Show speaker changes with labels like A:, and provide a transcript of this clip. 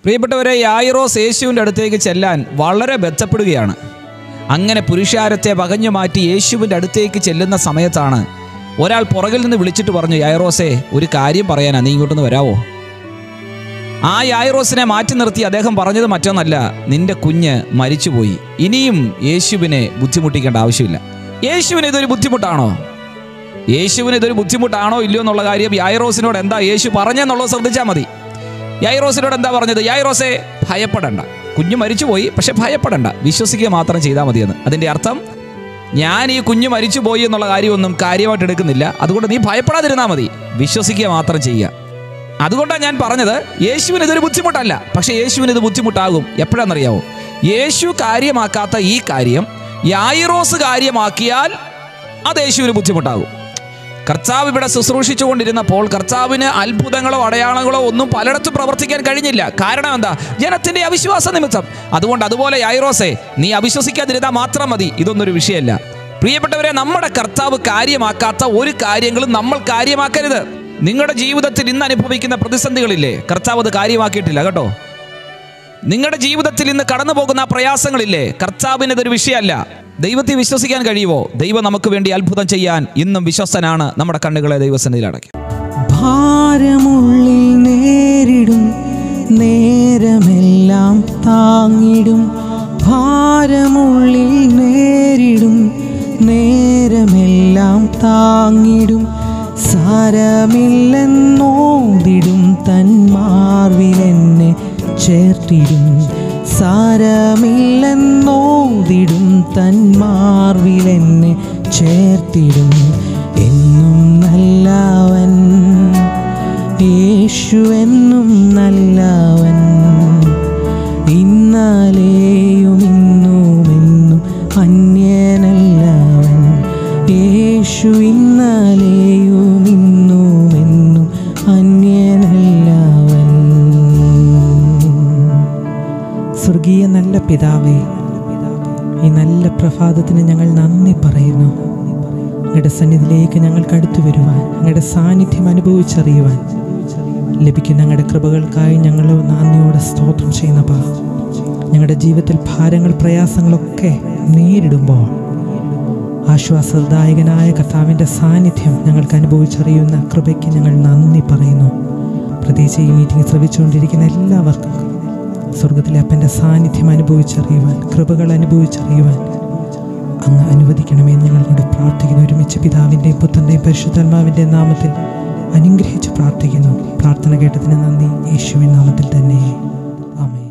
A: പ്രിയപ്പെട്ടവരെ യായിറോസ് യേശുവിൻ്റെ അടുത്തേക്ക് ചെല്ലാൻ വളരെ ബന്ധപ്പെടുകയാണ് അങ്ങനെ പുരുഷാരത്തെ പകഞ്ഞു മാറ്റി യേശുവിൻ്റെ അടുത്തേക്ക് ചെല്ലുന്ന സമയത്താണ് ഒരാൾ പുറകിൽ നിന്ന് വിളിച്ചിട്ട് പറഞ്ഞു യായിറോസേ ഒരു കാര്യം പറയാനാ നീ ഇങ്ങോട്ടൊന്ന് വരാവോ ആ യായിറോസിനെ മാറ്റി നിർത്തി അദ്ദേഹം പറഞ്ഞത് മറ്റൊന്നല്ല നിന്റെ കുഞ്ഞ് മരിച്ചുപോയി ഇനിയും യേശുവിനെ ബുദ്ധിമുട്ടിക്കേണ്ട ആവശ്യമില്ല യേശുവിന് ഇതൊരു ബുദ്ധിമുട്ടാണോ യേശുവിന് ഇതൊരു ബുദ്ധിമുട്ടാണോ ഇല്ലയോ എന്നുള്ള കാര്യം യായിറോസിനോട് എന്താ യേശു പറഞ്ഞെന്നുള്ളത് ശ്രദ്ധിച്ചാൽ മതി യായിറോസിനോട് എന്താ പറഞ്ഞത് യായിറോസെ ഭയപ്പെടണ്ട കുഞ്ഞു മരിച്ചുപോയി പക്ഷെ ഭയപ്പെടണ്ട വിശ്വസിക്കുക മാത്രം ചെയ്താൽ മതിയെന്ന് അതിൻ്റെ അർത്ഥം ഞാൻ ഈ കുഞ്ഞു മരിച്ചുപോയി എന്നുള്ള കാര്യമൊന്നും കാര്യമായിട്ട് എടുക്കുന്നില്ല അതുകൊണ്ട് നീ ഭയപ്പെടാതിരുന്നാൽ മതി വിശ്വസിക്കുക മാത്രം ചെയ്യുക അതുകൊണ്ടാണ് ഞാൻ പറഞ്ഞത് യേശുവിന് ഇതൊരു ബുദ്ധിമുട്ടല്ല പക്ഷേ യേശുവിന് ഇത് ബുദ്ധിമുട്ടാകും എപ്പോഴാണെന്നറിയാവോ യേശു കാര്യമാക്കാത്ത ഈ കാര്യം യായിറോസ് കാര്യമാക്കിയാൽ അത് യേശുവിന് ബുദ്ധിമുട്ടാകും കർത്താവ് ഇവിടെ ശുശ്രൂഷിച്ചുകൊണ്ടിരുന്നപ്പോൾ കർത്താവിന് അത്ഭുതങ്ങളോ അടയാളങ്ങളോ ഒന്നും പലയിടത്തും പ്രവർത്തിക്കാൻ കഴിഞ്ഞില്ല കാരണം എന്താ ജനത്തിന്റെ അവിശ്വാസ നിമിത്തം അതുകൊണ്ട് അതുപോലെ യായിറോസെ നീ അവിശ്വസിക്കാതിരുന്നാൽ മാത്രം മതി ഇതൊന്നൊരു വിഷയമല്ല പ്രിയപ്പെട്ടവരെ നമ്മുടെ കർത്താവ് കാര്യമാക്കാത്ത ഒരു കാര്യങ്ങളും നമ്മൾ കാര്യമാക്കരുത് നിങ്ങളുടെ ജീവിതത്തിൽ ഇന്ന് അനുഭവിക്കുന്ന പ്രതിസന്ധികളില്ലേ കർത്താവ് അത് കാര്യമാക്കിയിട്ടില്ല കേട്ടോ നിങ്ങളുടെ ജീവിതത്തിൽ ഇന്ന് കടന്നു പോകുന്ന ആ പ്രയാസങ്ങളില്ലേ കർത്താവിന് ഇതൊരു വിഷയമല്ല ദൈവത്തെ വിശ്വസിക്കാൻ കഴിയുമോ ദൈവം നമുക്ക് വേണ്ടി അത്ഭുതം ചെയ്യാൻ ഇന്നും വിശ്വസ്തനാണ് നമ്മുടെ കണ്ണുകളെ ദൈവസന്നിധിയിൽ അടയ്ക്കും
B: ഭാരമുള്ളിൽ നേരിടും നേരമെല്ലാം താങ്ങിടും ഭാരമുള്ളിൽ നേരിടും നേരമെല്ലാം താങ്ങിടും സാരമില്ലെന്നോതിടും തന്മാർവിലെന്നെ ചേർത്തിടും സാരമില്ലെന്നോതിടും തന്മാർവിലെന്നെ ചേർത്തിടും എന്നും നല്ലവൻ യേശു എന്നും നല്ലവൻ ഇന്നലെയും ഇന്നുമെന്നും അന്യനല്ലവൻ യേശു ഇന്നലെയും ഇന്നുമെന്നും അന്യനല്ലവൻ സ്വർഗീയ നല്ല പിതാവേ ഈ നല്ല പ്രഭാതത്തിന് ഞങ്ങൾ നന്ദി പറയുന്നു അങ്ങയുടെ സന്നിധിയിലേക്ക് ഞങ്ങൾക്ക് അടുത്തു വരുവാൻ അങ്ങയുടെ സാന്നിധ്യം അനുഭവിച്ചറിയുവാൻ ലഭിക്കുന്ന ഞങ്ങളുടെ കൃപകൾക്കായി ഞങ്ങൾ നന്ദിയോടെ സ്തോത്രം ചെയ്യുന്നപ്പാ ഞങ്ങളുടെ ജീവിതത്തിൽ ഭാരങ്ങൾ പ്രയാസങ്ങളൊക്കെ നേരിടുമ്പോൾ ആശ്വാസദായകനായ കർത്താവിൻ്റെ സാന്നിധ്യം ഞങ്ങൾക്ക് അനുഭവിച്ചറിയുന്ന കൃപയ്ക്ക് ഞങ്ങൾ നന്ദി പറയുന്നു പ്രത്യേകിച്ച് ഈ മീറ്റിംഗ് ശ്രമിച്ചുകൊണ്ടിരിക്കുന്ന എല്ലാവർക്കും സ്വർഗത്തിലെ അപ്പൻ്റെ സാന്നിധ്യം അനുഭവിച്ചറിയുവാൻ കൃപകൾ അനുഭവിച്ചറിയുവാൻ അങ്ങ് അനുവദിക്കണമെന്ന് ഞങ്ങളോട് പ്രാർത്ഥിക്കുന്നു ഒരുമിച്ച് പിതാവിൻ്റെയും പുത്രൻ്റെയും പരിശുദ്ധാത്മാവിൻ്റെ നാമത്തിൽ അനുഗ്രഹിച്ച് പ്രാർത്ഥിക്കുന്നു പ്രാർത്ഥന കേട്ടതിന് നന്ദി യേശുവിൻ നാമത്തിൽ തന്നെ